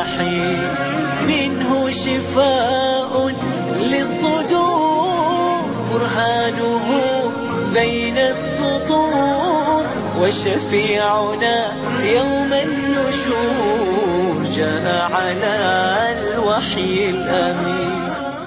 الرحيم منه شفاء للصدور برهانه بين السطور وشفيعنا يوم النشور جاء على الوحي الأمين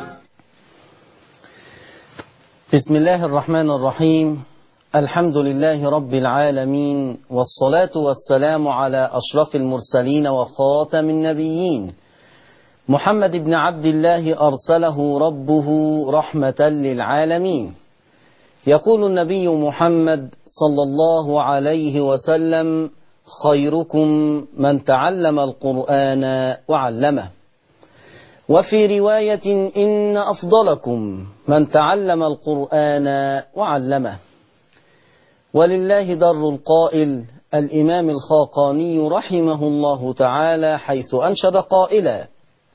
بسم الله الرحمن الرحيم الحمد لله رب العالمين والصلاة والسلام على أشرف المرسلين وخاتم النبيين محمد بن عبد الله أرسله ربه رحمة للعالمين يقول النبي محمد صلى الله عليه وسلم خيركم من تعلم القرآن وعلمه وفي رواية إن أفضلكم من تعلم القرآن وعلمه ولله در القائل الإمام الخاقاني رحمه الله تعالى حيث أنشد قائلا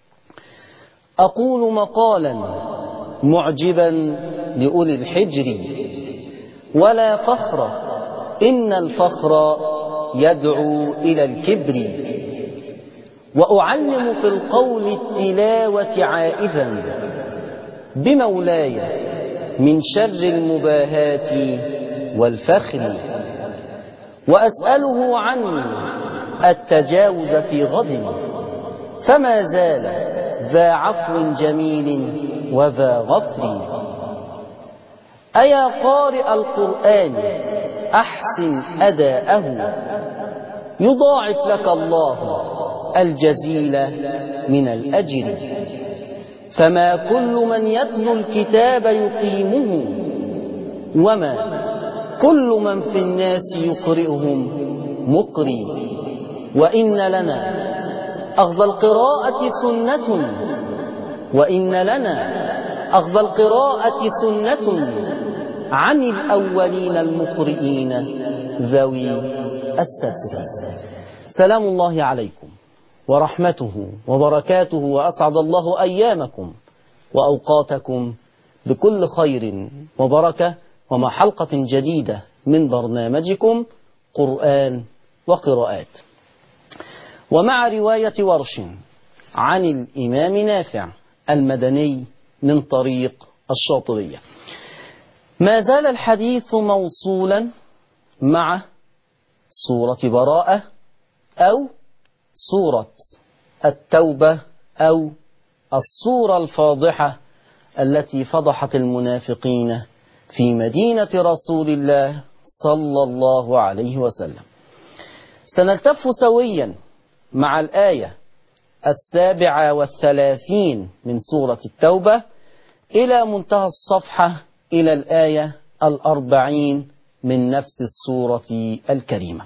أقول مقالا معجبا لأولي الحجر ولا فخر إن الفخر يدعو إلى الكبر وأعلم في القول التلاوة عائذا بمولاي من شر المباهات والفخر وأسأله عني التجاوز في غد فما زال ذا عفو جميل وذا غفر أيا قارئ القرآن أحسن أداءه يضاعف لك الله الجزيل من الأجر فما كل من يتلو الكتاب يقيمه وما كل من في الناس يقرئهم مقري وإن لنا أخذ القراءة سنة وإن لنا أخذ القراءة سنة عن الأولين المقرئين ذوي الستر سلام الله عليكم ورحمته وبركاته وأسعد الله أيامكم وأوقاتكم بكل خير وبركة ومع حلقة جديدة من برنامجكم قرآن وقراءات ومع رواية ورش عن الإمام نافع المدني من طريق الشاطبية ما زال الحديث موصولا مع سورة براءة أو سورة التوبة أو الصورة الفاضحة التي فضحت المنافقين في مدينة رسول الله صلى الله عليه وسلم سنلتف سويا مع الآية السابعة والثلاثين من سورة التوبة إلى منتهى الصفحة إلى الآية الأربعين من نفس السورة الكريمة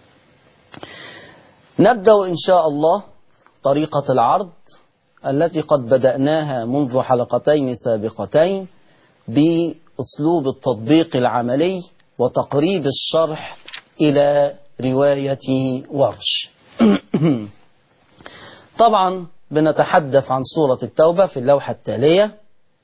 نبدأ إن شاء الله طريقة العرض التي قد بدأناها منذ حلقتين سابقتين بأسلوب التطبيق العملي وتقريب الشرح إلى رواية ورش طبعا بنتحدث عن سورة التوبة في اللوحة التالية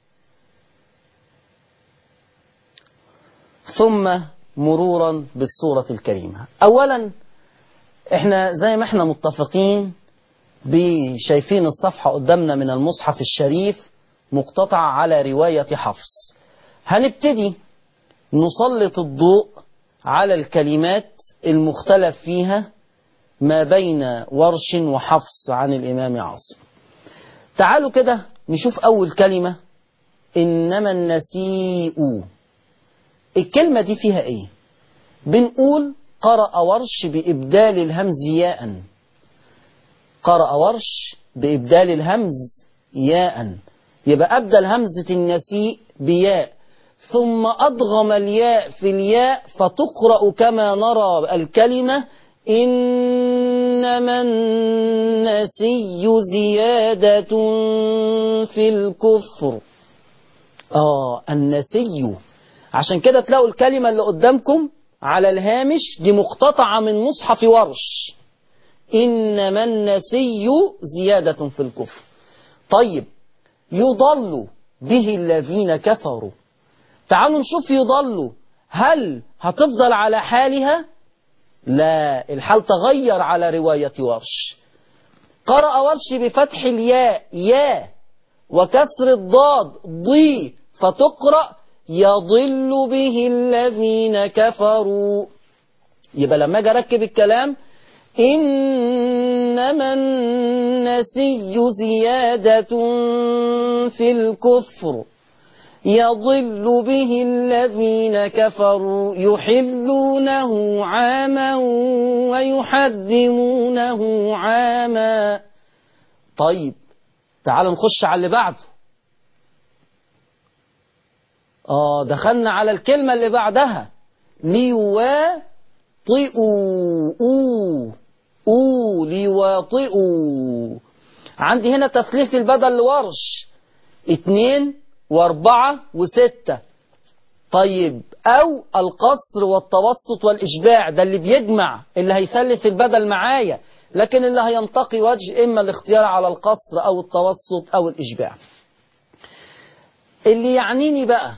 ثم مرورا بالسورة الكريمة أولا احنا زي ما احنا متفقين بشايفين الصفحة قدامنا من المصحف الشريف مقتطع على رواية حفص هنبتدي نسلط الضوء على الكلمات المختلف فيها ما بين ورش وحفص عن الإمام عاصم تعالوا كده نشوف أول كلمة إنما النسيء الكلمة دي فيها إيه بنقول قرأ ورش بإبدال الهمز ياء قرأ ورش بإبدال الهمز ياء يبقى أبدل همزة النسيء بياء ثم أضغم الياء في الياء فتقرأ كما نرى الكلمة إنما النسي زيادة في الكفر آه النسي عشان كده تلاقوا الكلمة اللي قدامكم على الهامش دي مقتطعة من مصحف ورش إنما النسي زيادة في الكفر طيب يضل به الذين كفروا تعالوا نشوف يضل هل هتفضل على حالها لا الحال تغير على رواية ورش قرأ ورش بفتح الياء يا وكسر الضاد ضي فتقرأ يضل به الذين كفروا يبقى لما اجي اركب الكلام انما النسي زياده في الكفر يضل به الذين كفروا يحلونه عاما ويحرمونه عاما طيب تعال نخش على اللي بعده اه دخلنا على الكلمة اللي بعدها ليواطئوا أو أو ليواطئوا عندي هنا تثليث البدل لورش اتنين واربعة وستة طيب أو القصر والتوسط والإشباع ده اللي بيجمع اللي هيثلث البدل معايا لكن اللي هينتقي وجه إما الاختيار على القصر أو التوسط أو الإشباع اللي يعنيني بقى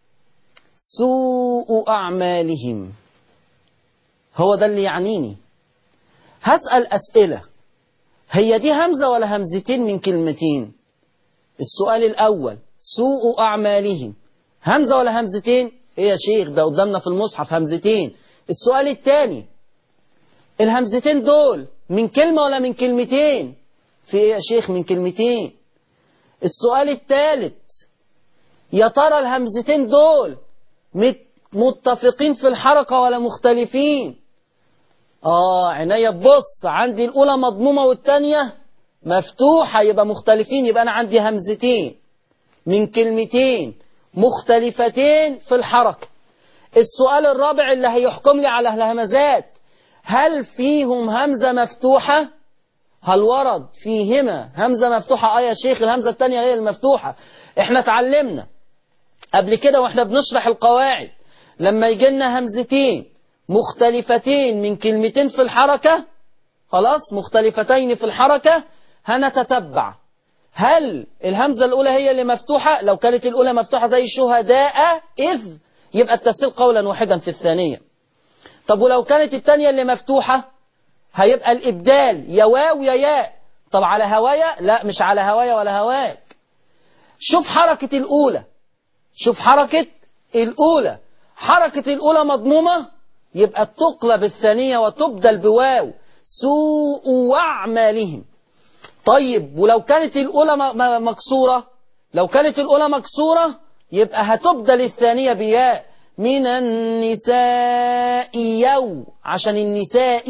سوء أعمالهم هو ده اللي يعنيني هسأل أسئلة هي دي همزة ولا همزتين من كلمتين السؤال الأول سوء أعمالهم همزة ولا همزتين إيه يا شيخ ده قدامنا في المصحف همزتين السؤال الثاني الهمزتين دول من كلمة ولا من كلمتين في إيه يا شيخ من كلمتين السؤال الثالث يا ترى الهمزتين دول متفقين في الحركة ولا مختلفين اه عينيا بص عندي الاولى مضمومة والتانية مفتوحة يبقى مختلفين يبقى انا عندي همزتين من كلمتين مختلفتين في الحركة السؤال الرابع اللي هيحكم لي على الهمزات هل فيهم همزة مفتوحة هل ورد فيهما همزة مفتوحة اه يا شيخ الهمزة التانية هي المفتوحة احنا اتعلمنا قبل كده واحنا بنشرح القواعد لما يجي لنا همزتين مختلفتين من كلمتين في الحركة خلاص مختلفتين في الحركة هنتتبع هل الهمزة الأولى هي اللي مفتوحة لو كانت الأولى مفتوحة زي شهداء إذ يبقى التسهيل قولا واحدا في الثانية طب ولو كانت الثانية اللي مفتوحة هيبقى الإبدال يا واو يا ياء طب على هوايا لا مش على هوايا ولا هواك شوف حركة الأولى شوف حركة الأولى حركة الأولى مضمومة يبقى تقلب الثانية وتبدل بواو سوء أعمالهم طيب ولو كانت الأولى مكسورة لو كانت الأولى مكسورة يبقى هتبدل الثانية بياء من النساء يو عشان النساء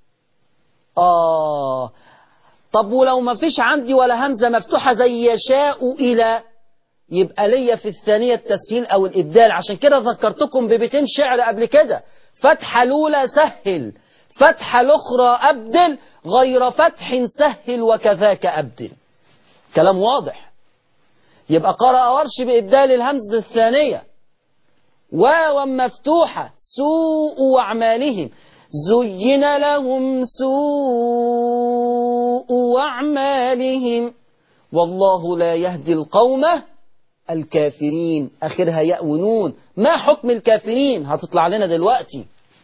آه طب ولو ما فيش عندي ولا همزة مفتوحة زي يشاء إلى يبقى ليا في الثانية التسهيل أو الإبدال عشان كده ذكرتكم ببيتين شعر قبل كده فتحة الأولى سهل فتحة الأخرى أبدل غير فتح سهل وكذاك أبدل كلام واضح يبقى قرأ ورش بإبدال الهمزة الثانية واوا مفتوحة سوء أعمالهم زين لهم سوء أعمالهم والله لا يهدي القوم الكافرين آخرها ياء ونون ما حكم الكافرين هتطلع لنا دلوقتي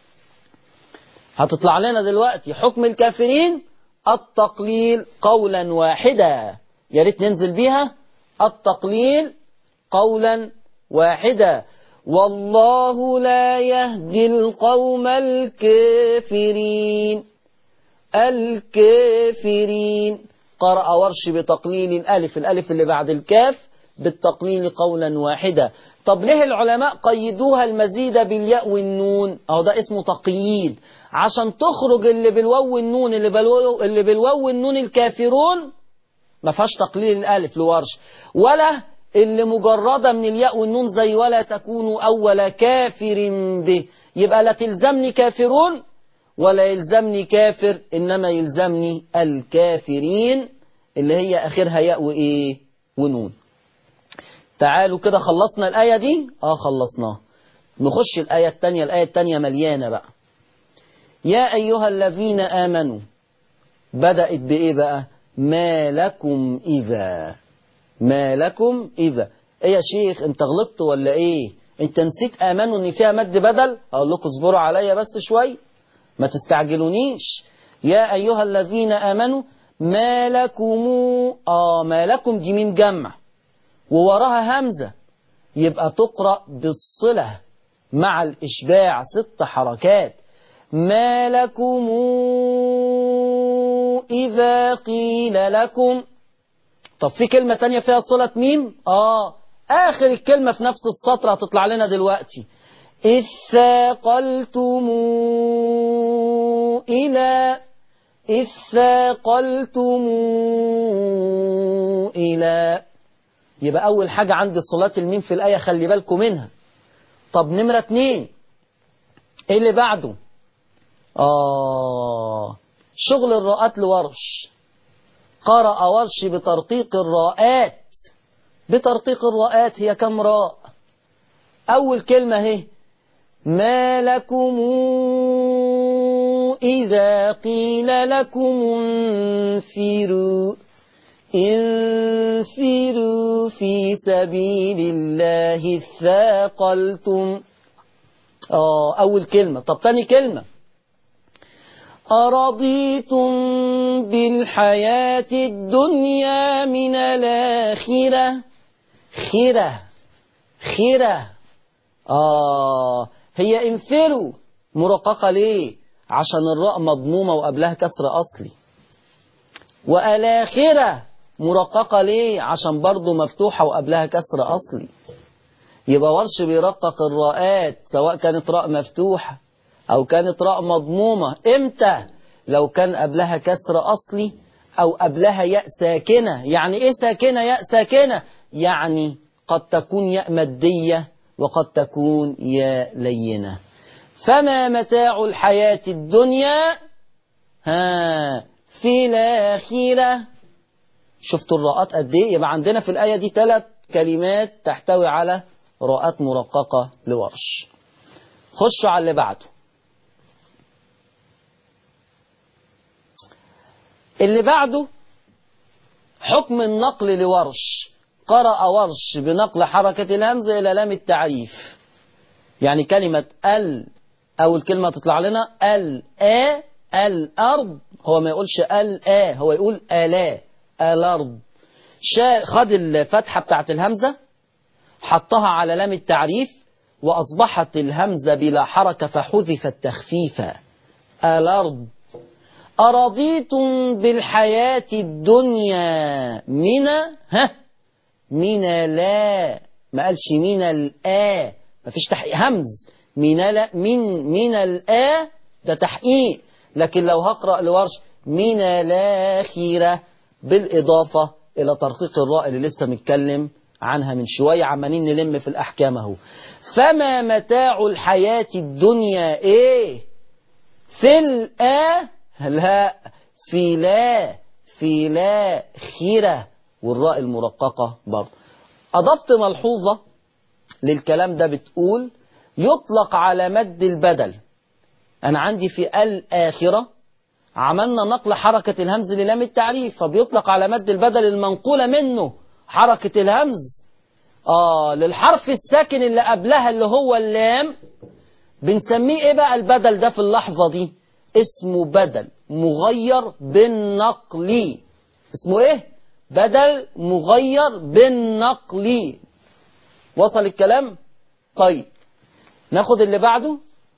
هتطلع لنا دلوقتي حكم الكافرين التقليل قولا واحدا يا ريت ننزل بيها التقليل قولا واحدا والله لا يهدي القوم الكافرين الكافرين قرأ ورش بتقليل الألف الألف اللي بعد الكاف بالتقليل قولا واحدا طب ليه العلماء قيدوها المزيد بالياء والنون اهو ده اسمه تقييد عشان تخرج اللي بالواو والنون اللي بالواو اللي بالواو والنون الكافرون ما فيهاش تقليل الالف لورش ولا اللي مجردة من الياء والنون زي ولا تكونوا أول كافر به يبقى لا تلزمني كافرون ولا يلزمني كافر إنما يلزمني الكافرين اللي هي آخرها ياء وإيه ونون تعالوا كده خلصنا الآية دي آه خلصناها نخش الآية التانية الآية التانية مليانة بقى يا أيها الذين آمنوا بدأت بإيه بقى ما لكم إذا ما لكم إذا إيه يا شيخ أنت غلطت ولا إيه أنت نسيت آمنوا إن فيها مد بدل أقول لكم اصبروا عليا بس شوي ما تستعجلونيش يا أيها الذين آمنوا ما لكم آه ما لكم دي ميم جمع ووراها همزة يبقى تقرأ بالصلة مع الإشباع ست حركات ما لكم إذا قيل لكم طب في كلمة تانية فيها صلة ميم آه آخر الكلمة في نفس السطر هتطلع لنا دلوقتي إذ ثاقلتم إلى إذ ثاقلتم إلى يبقى أول حاجة عندي صلاة الميم في الآية خلي بالكم منها طب نمرة اتنين إيه اللي بعده آه شغل الراءات لورش قرأ ورش بترقيق الراءات بترقيق الراءات هي كم راء أول كلمة هي ما لكم إذا قيل لكم انفروا انفروا في سبيل الله ثاقلتم آه أول كلمة طب تاني كلمة أرضيتم بالحياة الدنيا من الآخرة خيرة خيرة آه هي انفروا مرققة ليه عشان الراء مضمومة وقبلها كسر أصلي والآخرة مرققة ليه عشان برضو مفتوحة وقبلها كسر أصلي يبقى ورش بيرقق الراءات سواء كانت راء مفتوحة أو كانت راء مضمومة إمتى لو كان قبلها كسر أصلي أو قبلها ياء ساكنة يعني إيه ساكنة ياء ساكنة يعني قد تكون ياء مادية وقد تكون ياء لينة فما متاع الحياة الدنيا ها في الآخرة شفتوا الراءات قد إيه يبقى عندنا في الآية دي ثلاث كلمات تحتوي على راءات مرققة لورش خشوا على اللي بعده اللي بعده حكم النقل لورش قرأ ورش بنقل حركة الهمزة إلى لام التعريف يعني كلمة ال أول كلمة تطلع لنا ال آ الأرض هو ما يقولش ال آ هو يقول ألا الأرض شا خد الفتحة بتاعت الهمزة حطها على لام التعريف وأصبحت الهمزة بلا حركة فحذفت تخفيفا الأرض أرضيتم بالحياة الدنيا من ها من لا ما قالش من الآ ما فيش تحقيق همز من لا من من الآ ده تحقيق لكن لو هقرأ لورش من الآخرة بالإضافة إلى ترقيق الراء اللي لسه متكلم عنها من شوية عمالين نلم في الأحكام أهو فما متاع الحياة الدنيا إيه في الآ لا في لا في لا خيرة والراء المرققة برضه أضفت ملحوظة للكلام ده بتقول يطلق على مد البدل أنا عندي في الآخرة عملنا نقل حركة الهمز للام التعريف فبيطلق على مد البدل المنقولة منه حركة الهمز آه للحرف الساكن اللي قبلها اللي هو اللام بنسميه ايه بقى البدل ده في اللحظة دي اسمه بدل مغير بالنقل اسمه ايه بدل مغير بالنقل وصل الكلام طيب ناخد اللي بعده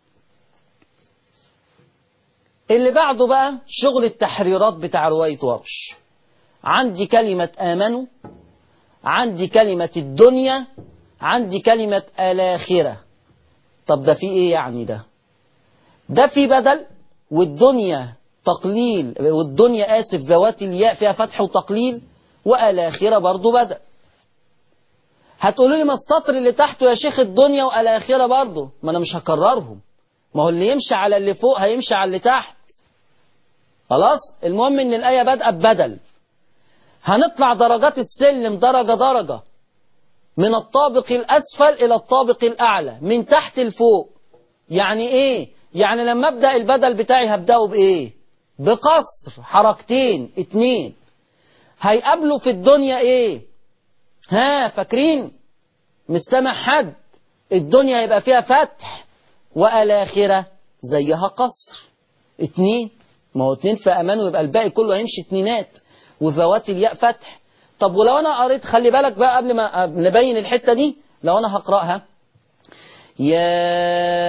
اللي بعده بقى شغل التحريرات بتاع رواية ورش عندي كلمة آمنوا عندي كلمة الدنيا عندي كلمة الآخرة طب ده في ايه يعني ده ده في بدل والدنيا تقليل والدنيا آسف ذوات الياء فيها فتح وتقليل والآخرة برضو بدل هتقولوا لي ما السطر اللي تحته يا شيخ الدنيا والآخرة برضو ما أنا مش هكررهم ما هو اللي يمشي على اللي فوق هيمشي على اللي تحت خلاص المهم ان الآية بادئة ببدل هنطلع درجات السلم درجة درجة من الطابق الأسفل إلى الطابق الأعلى من تحت لفوق يعني إيه يعني لما أبدأ البدل بتاعي هبدأه بإيه بقصر حركتين اتنين هيقابلوا في الدنيا إيه ها فاكرين مش سامع حد الدنيا يبقى فيها فتح والآخرة زيها قصر اتنين ما هو اتنين في امان ويبقى الباقي كله هيمشي اتنينات وذوات الياء فتح طب ولو انا قريت خلي بالك بقى قبل ما نبين الحته دي لو انا هقراها يا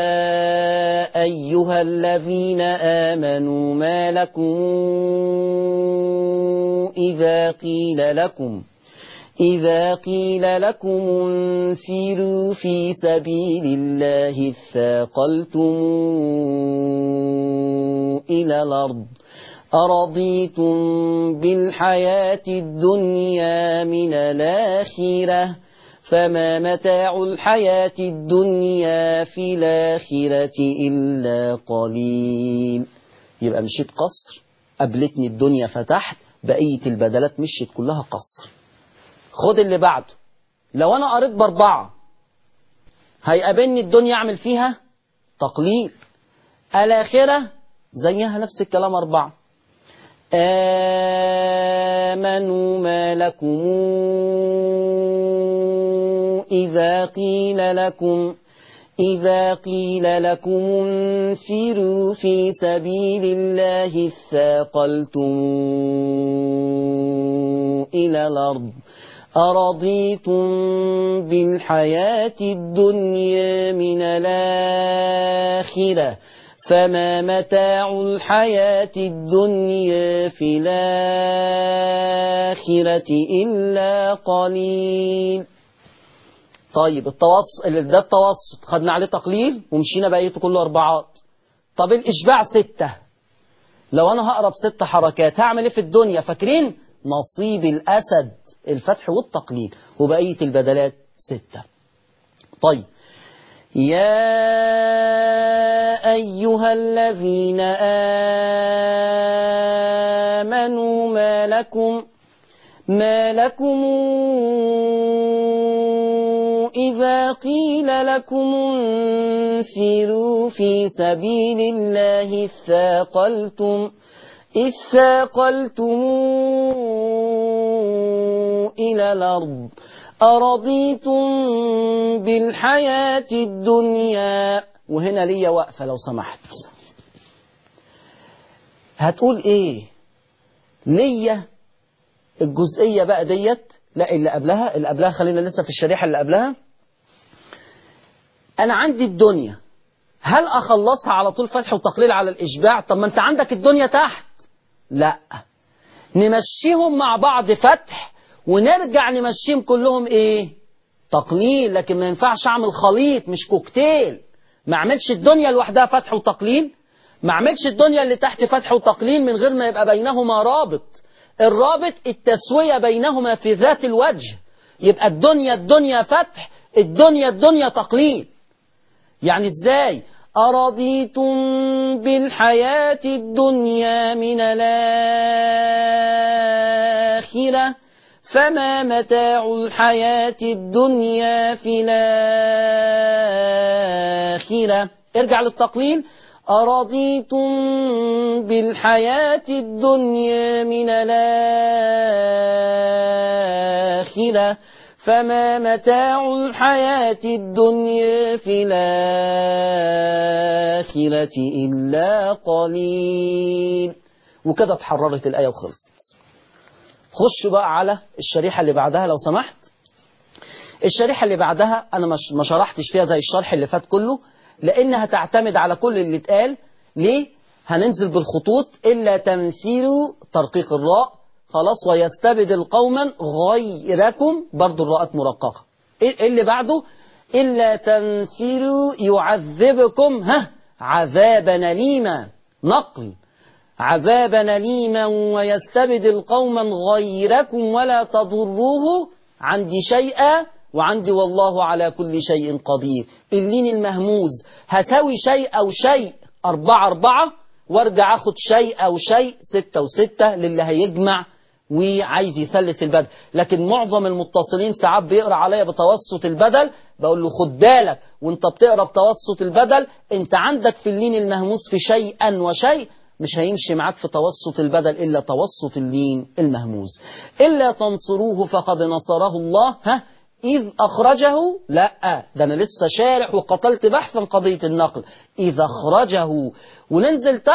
أيها الذين آمنوا ما لكم إذا قيل لكم إذا قيل لكم انفروا في سبيل الله اثاقلتم إلى الأرض أرضيتم بالحياة الدنيا من الآخرة فما متاع الحياة الدنيا في الآخرة إلا قليل يبقى مشيت قصر قابلتني الدنيا فتحت بقية البدلات مشيت كلها قصر خد اللي بعده لو أنا قريت بأربعة هيقابلني الدنيا أعمل فيها تقليل الآخرة زيها نفس الكلام أربعة آمنوا ما لكم إذا قيل لكم إذا قيل لكم انفروا في سبيل الله اثاقلتم إلى الأرض أرضيتم بالحياة الدنيا من الآخرة فما متاع الحياة الدنيا في الآخرة إلا قليل طيب التوسط ده التوسط خدنا عليه تقليل ومشينا بقيته كله أربعات طب الإشباع ستة لو أنا هقرب ست حركات هعمل إيه في الدنيا فاكرين نصيب الأسد الفتح والتقليل وبقية البدلات ستة طيب يا أيها الذين آمنوا ما لكم ما لكم إذا قيل لكم انفروا في سبيل الله اثاقلتم اثاقلتم إلى الأرض أرضيتم بالحياة الدنيا وهنا ليا وقفة لو سمحت هتقول ايه ليا الجزئية بقى ديت لا اللي قبلها اللي قبلها خلينا لسه في الشريحة اللي قبلها أنا عندي الدنيا هل أخلصها على طول فتح وتقليل على الإشباع طب ما أنت عندك الدنيا تحت لا نمشيهم مع بعض فتح ونرجع نمشيهم كلهم ايه تقليل لكن ما ينفعش اعمل خليط مش كوكتيل ما اعملش الدنيا لوحدها فتح وتقليل ما اعملش الدنيا اللي تحت فتح وتقليل من غير ما يبقى بينهما رابط الرابط التسوية بينهما في ذات الوجه يبقى الدنيا الدنيا فتح الدنيا الدنيا تقليل يعني ازاي أرضيتم بالحياة الدنيا من الآخرة فما متاع الحياة الدنيا في الآخرة ارجع للتقليل أرضيتم بالحياة الدنيا من الآخرة فما متاع الحياة الدنيا في الآخرة إلا قليل وكده اتحررت الآية وخلصت خش بقى على الشريحة اللي بعدها لو سمحت الشريحة اللي بعدها أنا مش ما شرحتش فيها زي الشرح اللي فات كله لأنها تعتمد على كل اللي اتقال ليه؟ هننزل بالخطوط إلا تمثيل ترقيق الراء خلاص ويستبدل قوما غيركم برضو الراءات مرققة إيه اللي بعده إلا تنفروا يعذبكم ها عذابا أليما نقل عذابا أليما ويستبدل قوما غيركم ولا تضروه عندي شيئا وعندي والله على كل شيء قدير اللين المهموز هساوي شيء أو شيء أربعة أربعة وارجع أخد شيء أو شيء ستة وستة للي هيجمع وعايز يثلث البدل لكن معظم المتصلين ساعات بيقرا عليا بتوسط البدل بقول له خد بالك وانت بتقرا بتوسط البدل انت عندك في اللين المهموس في شيئا وشيء مش هيمشي معاك في توسط البدل إلا توسط اللين المهموز إلا تنصروه فقد نصره الله ها إذ أخرجه لا ده أنا لسه شارح وقتلت بحثا قضية النقل إذ أخرجه وننزل تحت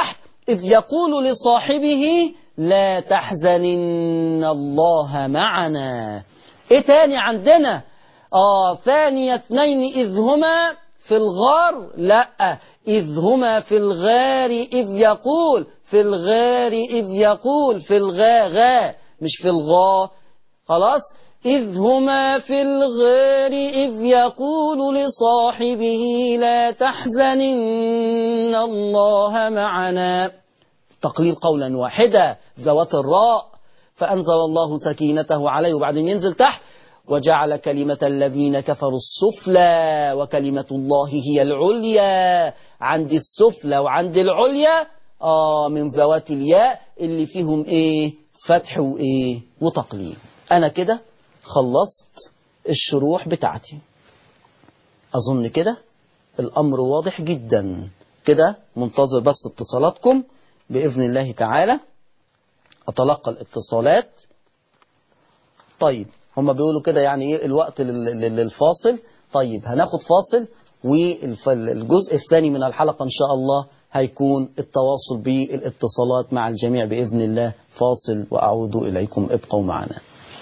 إذ يقول لصاحبه لا تحزن الله معنا إيه تاني عندنا آه ثاني اثنين إذ هما في الغار لا إذ هما في الغار إذ يقول في الغار إذ يقول في الغا غا مش في الغا خلاص إذ هما في الغار إذ يقول لصاحبه لا تحزنن الله معنا تقليل قولا واحدا ذوات الراء فأنزل الله سكينته عليه وبعدين ينزل تحت وجعل كلمة الذين كفروا السفلى وكلمة الله هي العليا عند السفلى وعند العليا آه من ذوات الياء اللي فيهم ايه فتح وايه وتقليل انا كده خلصت الشروح بتاعتي اظن كده الامر واضح جدا كده منتظر بس اتصالاتكم باذن الله تعالى اتلقى الاتصالات طيب هما بيقولوا كده يعني ايه الوقت لل- لل- للفاصل طيب هناخد فاصل والجزء الثاني من الحلقة إن شاء الله هيكون التواصل بالاتصالات مع الجميع بإذن الله فاصل وأعود إليكم ابقوا معنا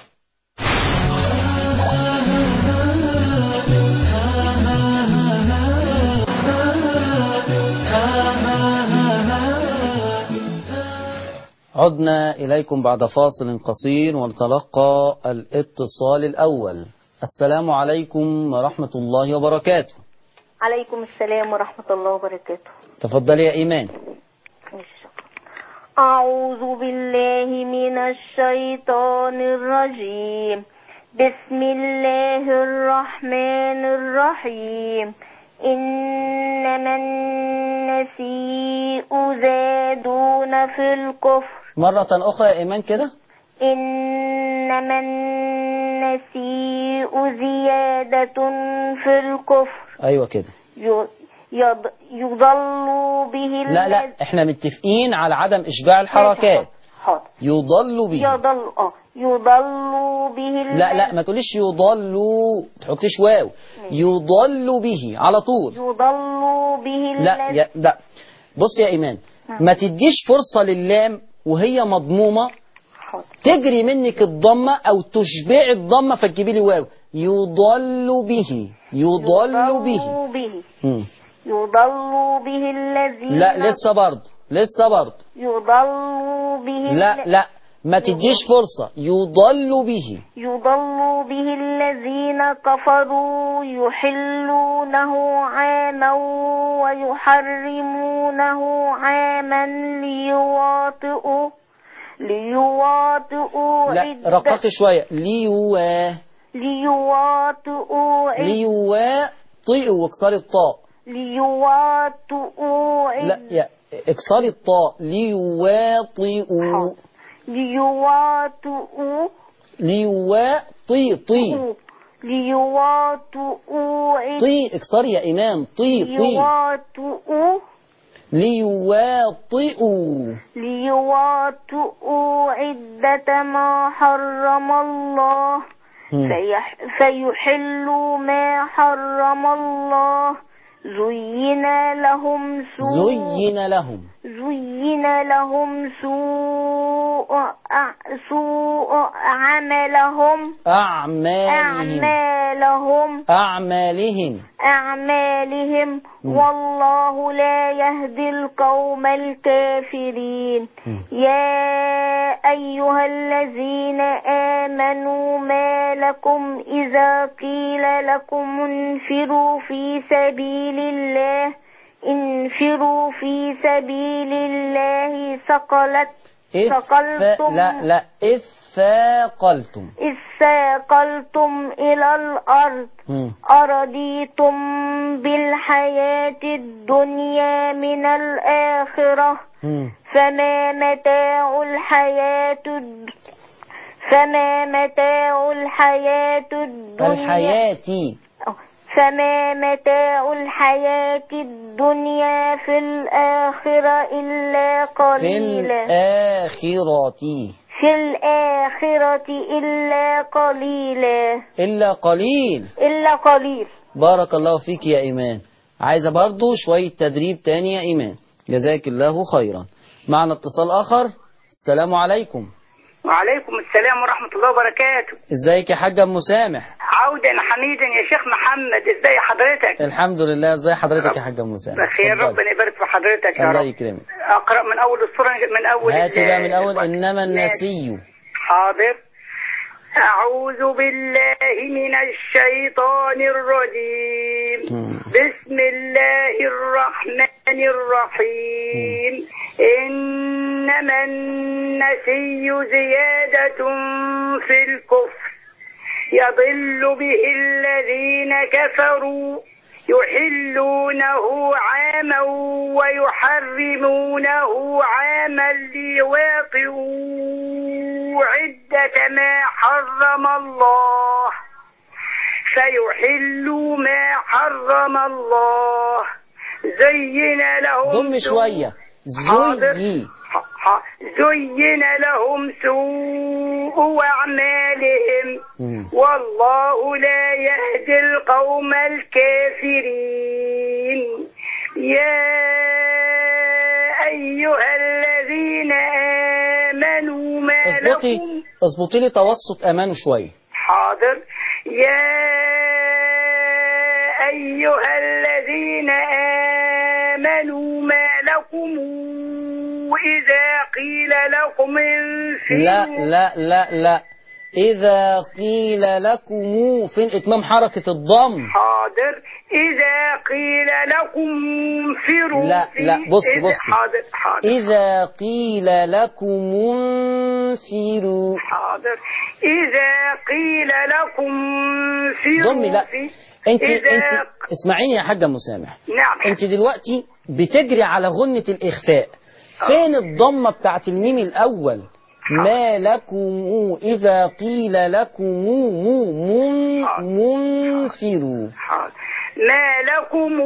عدنا إليكم بعد فاصل قصير ونتلقى الاتصال الأول السلام عليكم ورحمة الله وبركاته عليكم السلام ورحمة الله وبركاته تفضلي يا إيمان ماشي. أعوذ بالله من الشيطان الرجيم بسم الله الرحمن الرحيم إنما النسيء زادون في الكفر مرة أخرى يا إيمان كده إنما النسيء زيادة في الكفر أيوة كده ي- يض- يضل به لا لا الذي- احنا متفقين على عدم إشباع الحركات حاضر يضل به يضل اه يضل به لا لا ما تقوليش يضل تحطيش واو يضل به على طول يضل به لا الذي- يا لا بص يا إيمان ما تديش فرصة للام وهي مضمومة حاضر تجري منك الضمة أو تشبعي الضمة فتجيبي لي واو يضل به يضل به به مم. يضل به الذين لا لسه برضه لسه برضه يضل به لا الل- لا ما تديش فرصة يضل به يضل به الذين كفروا يحلونه عاما ويحرمونه عاما ليواطئوا ليواطئوا لا عدة- رققي شوية ليوا ليواطئوا عدة- ليواطئوا واكسري الطاء ليواطئوا لا عدة- يا اكسري الطاء ليواطئوا ليواطئوا ليواطي طي ليواطئوا عدة- طي اكسري يا إمام طي طي ليواطئوا ليواطئوا ليواطئوا عدة ما حرم الله مم. فيح فيحلوا ما حرم الله زين لهم سوء زين لهم زين لهم سوء أع- سوء عملهم أعمالهم أعمالهم أعمالهم أعمالهم والله لا يهدي القوم الكافرين مم. يا أيها الذين آمنوا ما لكم إذا قيل لكم انفروا في سبيل الله انفروا في سبيل الله ثقلت إف ثقلتم لا لا إذ ثاقلتم إذ ثاقلتم إلى الأرض مم. أرضيتم بالحياة الدنيا من الآخرة مم. فما متاع الحياة الد... فما متاع الحياة الدنيا الحياة أو، فما متاع الحياة الدنيا في الآخرة إلا في قليلا الآخرة في الآخرة إلا قليلا إلا قليل إلا قليل بارك الله فيك يا إيمان عايزة برضو شوية تدريب تاني يا إيمان جزاك الله خيرا معنا اتصال آخر السلام عليكم وعليكم السلام ورحمة الله وبركاته ازيك يا حاجة أم مسامح عودا حميدا يا شيخ محمد ازاي حضرتك الحمد لله ازي حضرتك يا حاجة أم مسامح بخير اتفضلي. ربنا يبارك في حضرتك يا الله رب يكرمك اقرا من اول السوره من اول هاتي ال- بقى من أول الوقت. إنما ماشي. النسي حاضر أعوذ بالله من الشيطان الرجيم مم. بسم الله الرحمن الرحيم إنما النسي زيادة في الكفر يضل به الذين كفروا يحلونه عاما ويحرمونه عاما ليواطئوا عدة ما حرم الله فيحلوا ما حرم الله زين لهم ضم سوء- شوية حاضر. زي ح- ح- زين لهم سوء أعمالهم مم. والله لا يهدي القوم الكافرين يا أيها الذين آمنوا ما اظبطي لكم اظبطي لي توسط أمان شوية حاضر يا أيها الذين آمنوا ما لكم إذا قيل لكم انفروا لا لا لا لا إذا قيل لكم فين إتمام حركة الضم حاضر إذا قيل لكم انفروا لا، في- لا، بصي، إذا- بصي. حاضر حاضر إذا قيل لكم انفروا حاضر إذا قيل لكم انفروا ضمي لا في- انت إذا انت اسمعيني يا حاجة مسامح نعم انت دلوقتي بتجري على غنة الإخفاء فين الضمة بتاعت الميم الأول ما لكم إذا قيل لكم من منفروا حاضر. ما لكم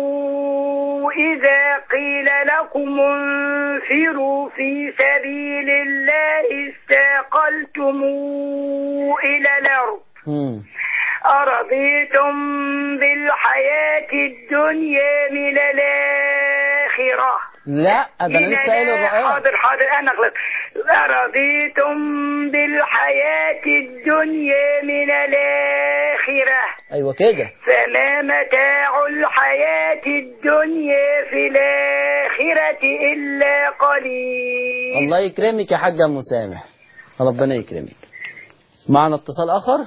إذا قيل لكم انفروا في سبيل الله استاقلتم إلى الأرض مم. أرضيتم بالحياة الدنيا من الآخرة لا ده أنا من لسه قايل الآ- الرقاق حاضر حاضر أنا غلط أرضيتم بالحياة الدنيا من الآخرة أيوة كده فما متاع الحياة الدنيا في الآخرة إلا قليل الله يكرمك يا حاجة مسامح ربنا يكرمك معنا اتصال آخر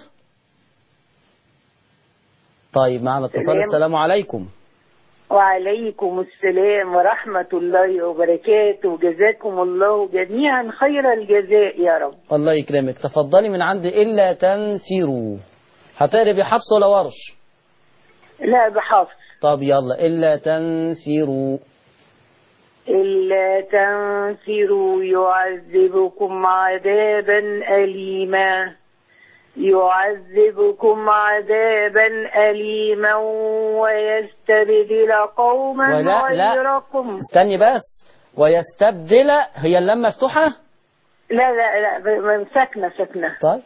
طيب معنا اتصال سلام. السلام عليكم وعليكم السلام ورحمة الله وبركاته جزاكم الله جميعا خير الجزاء يا رب الله يكرمك تفضلي من عند إلا تنفروا هتقري بحفص ولا ورش لا بحفظ طب يلا إلا تنفروا إلا تنفروا يعذبكم عذابا أليما يعذبكم عذابا أليما ويستبدل قوما ولا لا غيركم استني بس ويستبدل هي اللام مفتوحة لا لا لا ب- ساكنة ساكنة طيب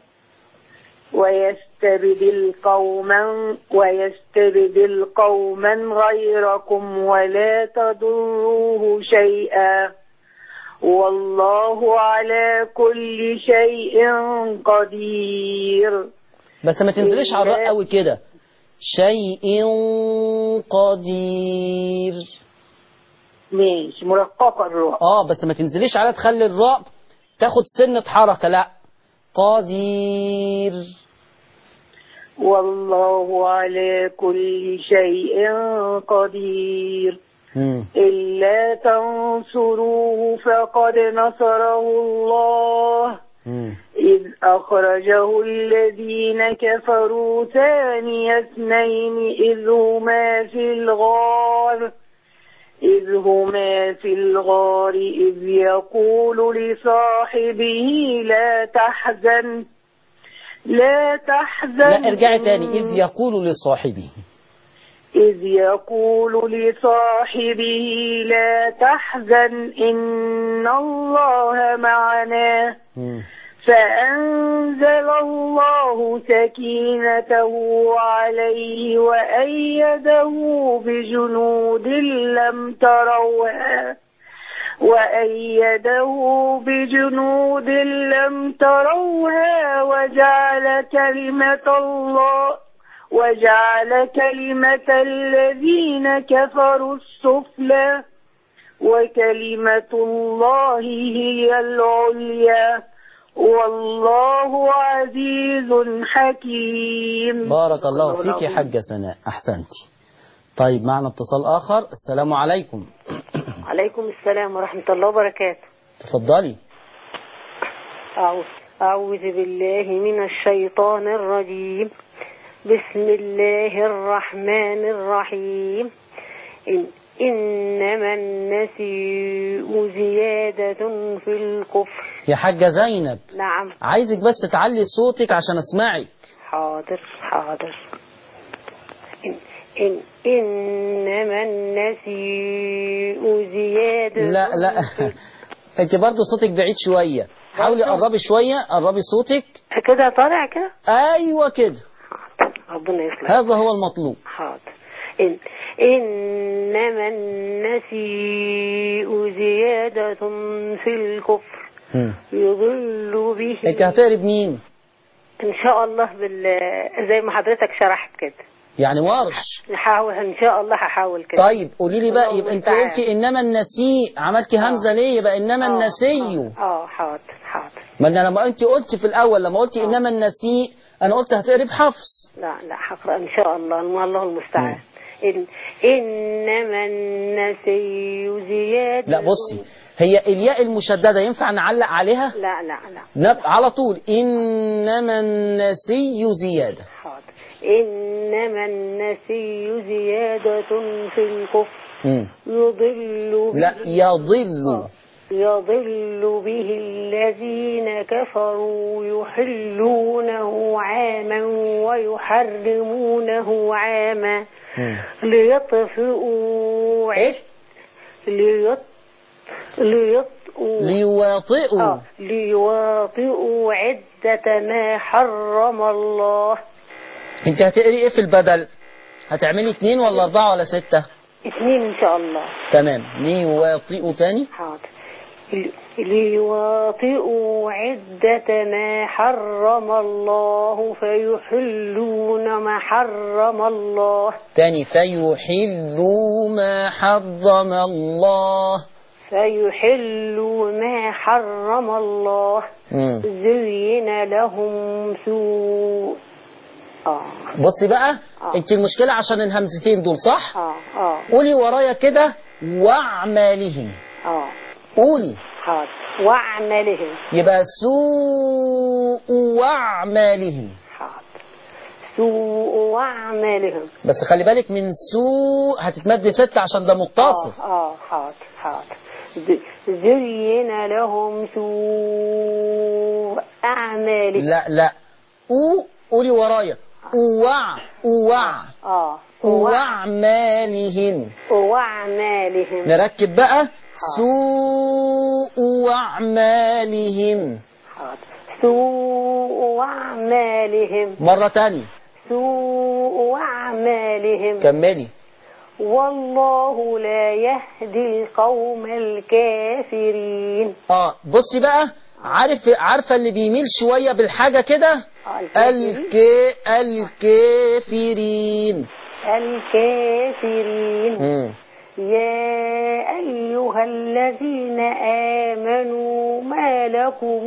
ويستبدل قوما ويستبدل قوما غيركم ولا تضروه شيئا والله على كل شيء قدير بس ما تنزليش على الراء قوي كده شيء قدير ماشي مرققة الراء اه بس ما تنزليش على تخلي الراء تاخد سنة حركة لا قدير والله على كل شيء قدير مم. إلا تنصروه فقد نصره الله مم. إذ أخرجه الذين كفروا ثاني اثنين إذ هما في الغار إذ هما في الغار إذ يقول لصاحبه لا تحزن لا تحزن لا ارجعي تاني إذ يقول لصاحبه إذ يقول لصاحبه لا تحزن إن الله معنا مم. فأنزل الله سكينته عليه وأيده بجنود لم تروها وأيده بجنود لم تروها وجعل كلمة الله وجعل كلمة الذين كفروا السفلى وكلمة الله هي العليا والله عزيز حكيم بارك الله فيك يا حاجة سناء أحسنتي طيب معنا اتصال آخر السلام عليكم عليكم السلام ورحمة الله وبركاته تفضلي أعوذ, أعوذ بالله من الشيطان الرجيم بسم الله الرحمن الرحيم إن إنما النسيء زيادة في الكفر يا حاجة زينب نعم عايزك بس تعلي صوتك عشان أسمعك حاضر حاضر إن إن إنما النسيء زيادة لا لا انت برضه صوتك بعيد شوية حاولي قربي شوية قربي صوتك كده طالع كده أيوة كده حاضر ربنا يسلمك هذا هو المطلوب حاضر إن إنما النسيء زيادة في الكفر يضل به انت هتقرب مين إن شاء الله بال زي ما حضرتك شرحت كده يعني ورش نحاول إن شاء الله هحاول كده طيب قولي لي بقى الله يبقى انت المستعان. قلتي انما النسيء عملتي همزه ليه يبقى انما آه، النسي آه آه، حاضر حاضر ما انا لما انت قلت في الاول لما قلتي آه. انما النسيء انا قلت هتقرب حفص لا لا هقرأ إن شاء الله الله المستعان إن إنما النسي زيادة لا بصي هي الياء المشدده ينفع نعلق عليها لا لا لا نب... على طول انما النسي زياده حاضر إنما النسي زيادة في الكفر مم. يضل به لا يضل يضل به الذين كفروا يحلونه عاما ويحرمونه عاما مم. ليطفئوا ايه ليط ليطفئوا ليواطئوا آه، ليواطئوا عدة ما حرم الله انت هتقري ايه في البدل هتعملي اتنين ولا اربعه ولا سته اثنين إن شاء الله تمام ليواطئوا تاني حاضر ل- ليواطئوا عدة ما حرم الله فيحلون ما حرم الله تاني فيحلوا ما حرم الله فيحلوا ما حرم الله مم. زين لهم سوء آه بصي بقى آه. انت المشكلة عشان الهمزتين دول صح آه آه قولي ورايا كده واعمالهم آه قولي حاضر وأعملهم يبقى سوء واعمالهم حاضر سوء وأعمالهم بس خلي بالك من سوء هتتمد ستة عشان ده متصل آه آه حاضر حاضر ز- زين لهم سوء أعمالهم لا لا او قولي ورايا اوع اوع آه واعمالهم وأعمالهم نركب بقى سوء واعمالهم حاضر سوء أعمالهم مرة تانية سوء أعمالهم كملي والله لا يهدي القوم الكافرين اه بصي بقى عارف عارفة اللي بيميل شوية بالحاجة كده آه، الكافرين. الك الكافرين الكافرين مم. يا أيها الذين آمنوا ما لكم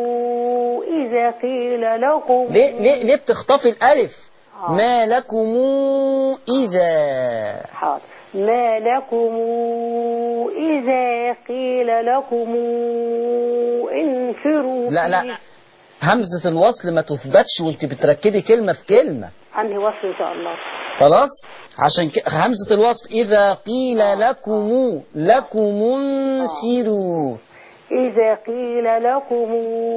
إذا قيل لكم ليه ليه ليه بتخطفي الالف آه. ما لكم اذا حاضر ما لكم إذا قيل لكم انفروا لا في- لا همزة الوصل ما تثبتش وانت بتركبي كلمة في كلمة أنهي وصل إن شاء الله خلاص عشان ك... همزة الوصل إذا قيل لكم لكم انفروا إذا قيل لكم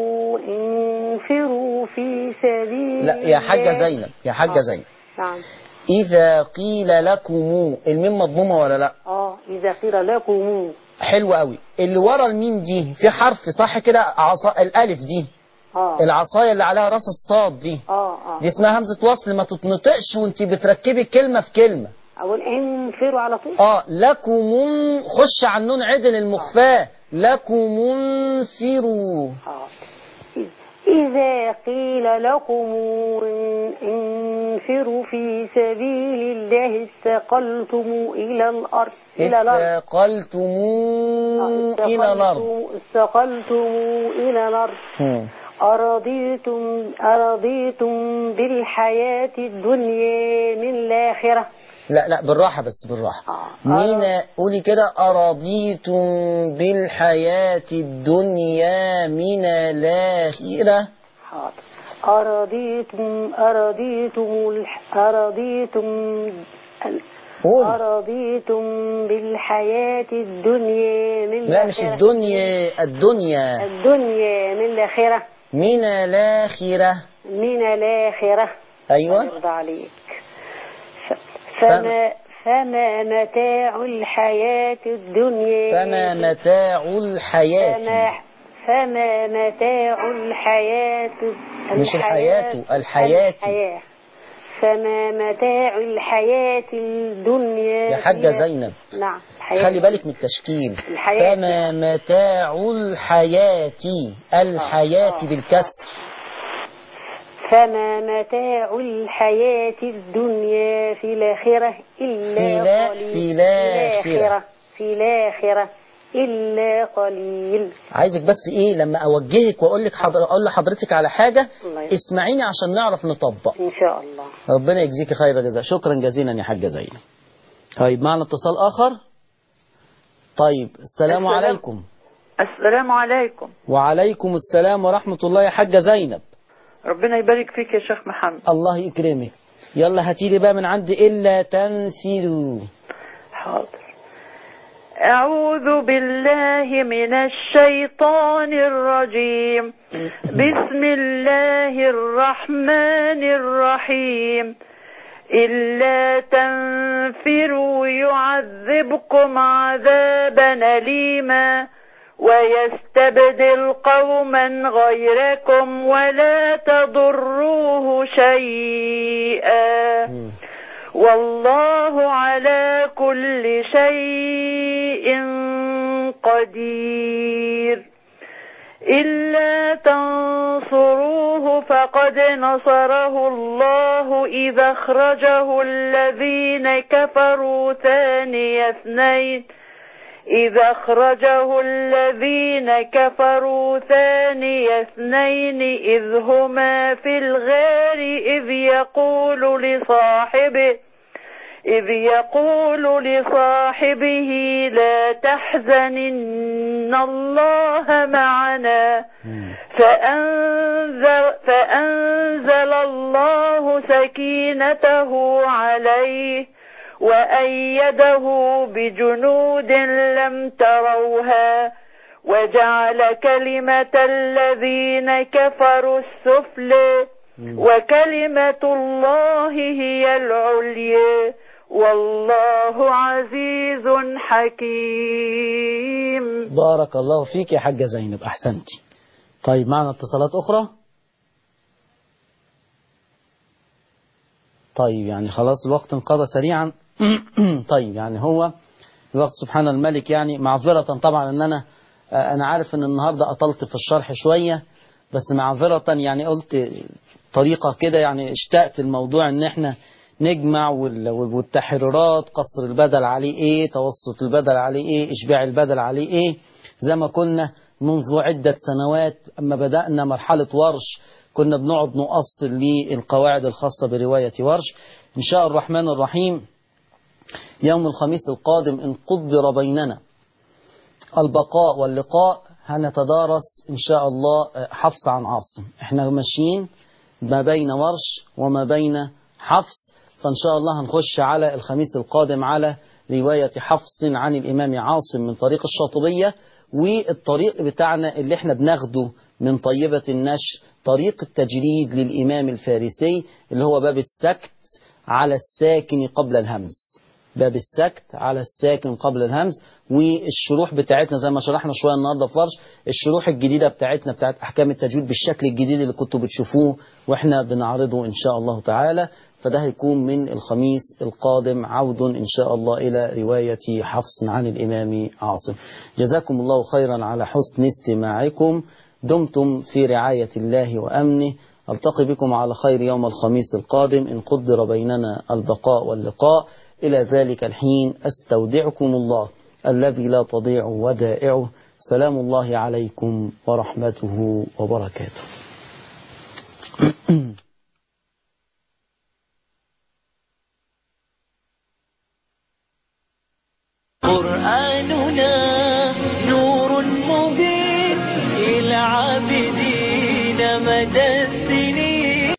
انفروا في سبيل لا يا حاجة الله. زينب يا حاجة زينب نعم إذا قيل لكم الميم مضمومة ولا لا اه إذا قيل لكم حلو قوي اللي ورا الميم دي في حرف صح كده عصا الألف دي اه العصاية اللي عليها راس الصاد دي اه اه دي اسمها همزة وصل ما تتنطقش وانت بتركبي كلمة في كلمة اقول انفروا على طول اه لكم خش على النون عدل المخفاة لكم انفروا حاضر. إذا قيل لكم ان- انفروا في سبيل الله استقلتم إلى الأرض إلى الأرض استقلتم إلى الأرض استقلتم- استقلتم إلى الأرض مم. أرضيتم أرضيتم بالحياة الدنيا من الآخرة لا لا بالراحة بس بالراحة آه. مين قولي كده أرضيتم بالحياة الدنيا من الآخرة حاضر أرضيتم أرضيتم الح- أرضيتم ال- قول أرضيتم بالحياة الدنيا من لا مش الآخرة الدنيا الدنيا الدنيا من الآخرة من الآخرة من الآخرة أيوة يرضى عليك ف- فما فما متاع الحياة الدنيا فما متاع الحياة فما فما متاع الحياة مش الحياة، الحياة. الحياة فما متاع الحياة الدنيا يا حاجة فيها- زينب نعم الحياة خلي بالك من التشكيل الحياة. فما متاع الحياة الحياة بالكسر فما متاع الحياة الدنيا في الآخرة إلا في لا- قليل في الآخرة. في الآخرة إلا قليل عايزك بس ايه لما اوجهك واقول لك حضر اقول لحضرتك على حاجة الله يسلمك. اسمعيني عشان نعرف نطبق إن شاء الله ربنا يجزيك خير جزاء شكرا جزيلا يا حاجة زينب طيب معنا اتصال اخر طيب السلام السلام. عليكم السلام عليكم وعليكم السلام ورحمة الله يا حاجة زينب ربنا يبارك فيك يا شيخ محمد الله يكرمك يلا هاتيلي بقى من عندي إلا تنفروا حاضر أعوذ بالله من الشيطان الرجيم بسم الله الرحمن الرحيم إلا تنفروا يعذبكم عذابا أليما ويستبدل قوما غيركم ولا تضروه شيئا والله على كل شيء قدير إلا تنصروه فقد نصره الله إذا أخرجه الذين كفروا ثاني اثنين إذا أخرجه الذين كفروا ثاني اثنين إذ هما في الغار إذ يقول لصاحبه إذ يقول لصاحبه لا تحزن إن الله معنا فأنزل, فأنزل الله سكينته عليه وأيده بجنود لم تروها وجعل كلمة الذين كفروا السفلى وكلمة الله هي العليا والله عزيز حكيم بارك الله فيك يا حاجة زينب أحسنتي طيب معنا اتصالات أخرى طيب يعني خلاص الوقت انقضى سريعا طيب يعني هو الوقت سبحان الملك يعني معذرة طبعا ان انا انا عارف ان النهاردة اطلت في الشرح شوية بس معذرة يعني قلت طريقة كده يعني اشتقت الموضوع ان احنا نجمع وال- والتحريرات قصر البدل عليه ايه توسط البدل عليه ايه اشباع البدل عليه ايه زي ما كنا منذ عدة سنوات اما بدأنا مرحلة ورش كنا بنقعد نؤصل للقواعد الخاصة برواية ورش إن شاء الرحمن الرحيم يوم الخميس القادم إن قدر بيننا البقاء واللقاء هنتدارس إن شاء الله حفص عن عاصم احنا ماشيين ما بين ورش وما بين حفص فإن شاء الله هنخش على الخميس القادم على رواية حفص عن الإمام عاصم من طريق الشاطبية والطريق بتاعنا اللي احنا بناخده من طيبة النشر طريق التجريد للإمام الفارسي اللي هو باب السكت على الساكن قبل الهمز باب السكت على الساكن قبل الهمز والشروح بتاعتنا زي ما شرحنا شوية النهاردة في ورش الشروح الجديدة بتاعتنا بتاعت أحكام التجويد بالشكل الجديد اللي كنتوا بتشوفوه وإحنا بنعرضه إن شاء الله تعالى فده هيكون من الخميس القادم عود إن شاء الله إلى رواية حفص عن الإمام عاصم جزاكم الله خيرا على حسن استماعكم دمتم في رعاية الله وأمنه ألتقي بكم على خير يوم الخميس القادم إن قدر بيننا البقاء واللقاء إلى ذلك الحين أستودعكم الله الذي لا تضيع ودائعه سلام الله عليكم ورحمته وبركاته قرآننا